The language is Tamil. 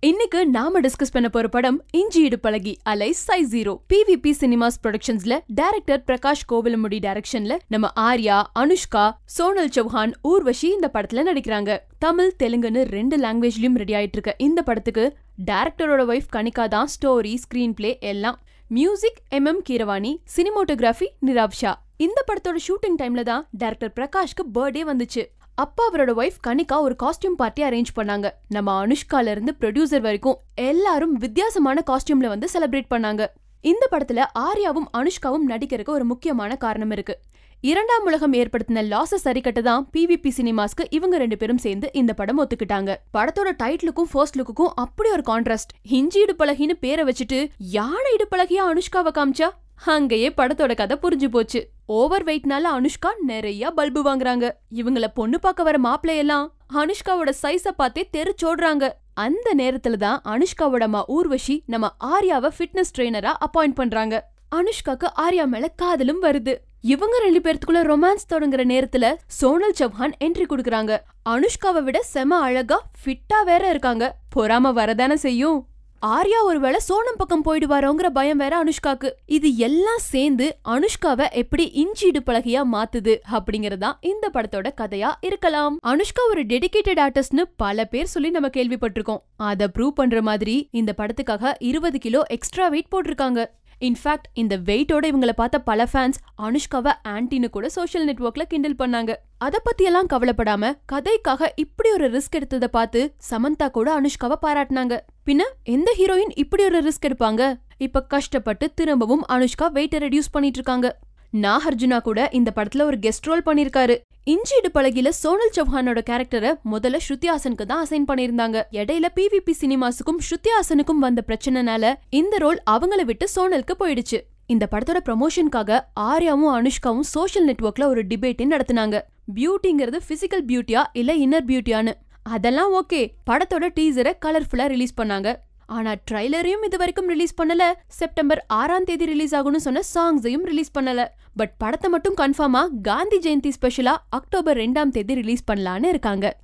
இன்னைக்கு நாம டிஸ்கஸ் பண்ண போற படம் இஞ்சி இடுப்பழகி அலை சைஸ் ஜீரோ பிவிபி சினிமாஸ் ப்ரொடக்ஷன்ஸ்ல டைரக்டர் பிரகாஷ் கோவிலமுடி டைரக்ஷன்ல நம்ம ஆர்யா அனுஷ்கா சோனல் சௌஹான் ஊர்வஷி இந்த படத்துல நடிக்கிறாங்க தமிழ் தெலுங்குன்னு ரெண்டு லாங்குவேஜ்லயும் ரெடி ஆயிட்டு இருக்க இந்த படத்துக்கு டைரக்டரோட ஒய்ஃப் கனிகா தான் ஸ்டோரி ஸ்கிரீன் பிளே எல்லாம் music M M Keeravani cinematography Nirav Shah இந்த படத்தோட ஷூட்டிங் டைம்ல தான் டைரக்டர் பிரகாஷ்க்கு பர்த்டே வந்துச்சு அப்பா அவரோட ஒய்ஃப் கனிகா ஒரு காஸ்டியூம் பார்ட்டி அரேஞ்ச் பண்ணாங்க நம்ம அனுஷ்கால இருந்து ப்ரொடியூசர் வரைக்கும் எல்லாரும் வித்தியாசமான காஸ்டியூம்ல வந்து செலிப்ரேட் பண்ணாங்க இந்த படத்துல ஆர்யாவும் அனுஷ்காவும் நடிக்கிறதுக்கு ஒரு முக்கியமான காரணம் இருக்கு இரண்டாம் உலகம் ஏற்படுத்தின லாஸ சரிக்கட்ட தான் பிவிபி சினிமாஸ்க்கு இவங்க ரெண்டு பேரும் சேர்ந்து இந்த படம் ஒத்துக்கிட்டாங்க படத்தோட டைட்டிலுக்கும் ஃபர்ஸ்ட் லுக்குக்கும் அப்படி ஒரு கான்ட்ராஸ்ட் ஹிஞ்சி இடுப்பழகின்னு பேரை வச்சுட்டு யானை இடுப்பழகியா அனுஷ்காவை காமிச்சா அங்கேயே படத்தோட கதை புரிஞ்சு போச்சு ஓவர் வெயிட்னால அனுஷ்கா நிறைய பல்பு வாங்குறாங்க இவங்கள பொண்ணு பார்க்க வர மாப்பிள்ளையெல்லாம் அனுஷ்காவோட சைஸ பார்த்தே தெரிச்சோடுறாங்க அந்த நேரத்துல தான் அனுஷ்காவோட அம்மா ஊர்வஷி நம்ம ஆர்யாவை ஃபிட்னஸ் ட்ரெயினரா அப்பாயிண்ட் பண்றாங்க அனுஷ்காக்கு ஆர்யா மேல காதலும் வருது இவங்க ரெண்டு பேர்த்துக்குள்ள ரொமான்ஸ் தொடங்குற நேரத்துல சோனல் சௌஹான் என்ட்ரி கொடுக்கறாங்க அனுஷ்காவை விட செம அழகா ஃபிட்டா வேற இருக்காங்க பொறாம வரதானே செய்யும் ஆர்யா ஒருவேளை சோனம் பக்கம் போயிடுவாரோங்கிற பயம் வேற அனுஷ்காக்கு இது எல்லாம் சேர்ந்து அனுஷ்காவை எப்படி இஞ்சிடு பழகியா மாத்துது அப்படிங்கறதா இந்த படத்தோட கதையா இருக்கலாம் அனுஷ்கா ஒரு டெடிகேட்டட் ஆர்டிஸ்ட்னு பல பேர் சொல்லி நம்ம கேள்விப்பட்டிருக்கோம் அத ப்ரூவ் பண்ற மாதிரி இந்த படத்துக்காக இருபது கிலோ எக்ஸ்ட்ரா வெயிட் போட்டிருக்காங்க இன்ஃபேக்ட் இந்த வெயிட்டோட இவங்கள பார்த்த பல ஃபேன்ஸ் அனுஷ்காவை ஆன்டின்னு கூட சோஷியல் நெட்வொர்க்ல கிண்டல் பண்ணாங்க அத பத்தியெல்லாம் கவலைப்படாம கதைக்காக இப்படி ஒரு ரிஸ்க் எடுத்ததை பார்த்து சமந்தா கூட அனுஷ்காவை பாராட்டினாங்க பின்ன எந்த ஹீரோயின் இப்படி ஒரு ரிஸ்க் எடுப்பாங்க இப்ப கஷ்டப்பட்டு திரும்பவும் அனுஷ்கா வெயிட்டை ரெடியூஸ் பண்ணிட்டு இருக்காங்க நாகார்ஜுனா கூட இந்த படத்துல ஒரு கெஸ்ட் ரோல் பண்ணிருக்காரு இஞ்சி இடுப்பழகில சோனல் சௌஹானோட கேரக்டரை முதல்ல ஸ்ருதி ஹாசனுக்கு தான் அசைன் பண்ணிருந்தாங்க இடையில பிவிபி சினிமாஸுக்கும் ஸ்ருதி ஹாசனுக்கும் வந்த பிரச்சனைனால இந்த ரோல் அவங்கள விட்டு சோனலுக்கு போயிடுச்சு இந்த படத்தோட ப்ரமோஷனுக்காக ஆர்யாவும் அனுஷ்காவும் சோஷியல் நெட்வொர்க்ல ஒரு டிபேட்டே நடத்துனாங்க பியூட்டிங்கிறது பிசிக்கல் பியூட்டியா இல்ல இன்னர் பியூட்டியான்னு அதெல்லாம் ஓகே படத்தோட டீசரை கலர்ஃபுல்லா ரிலீஸ் பண்ணாங்க ஆனா ட்ரைலரையும் இது வரைக்கும் ரிலீஸ் பண்ணல செப்டம்பர் ஆறாம் தேதி ரிலீஸ் ஆகும்னு சொன்ன சாங்ஸையும் ரிலீஸ் பண்ணல பட் படத்தை மட்டும் கன்ஃபார்மா காந்தி ஜெயந்தி ஸ்பெஷலா அக்டோபர் ரெண்டாம் தேதி ரிலீஸ் பண்ணலான்னு இருக்காங்க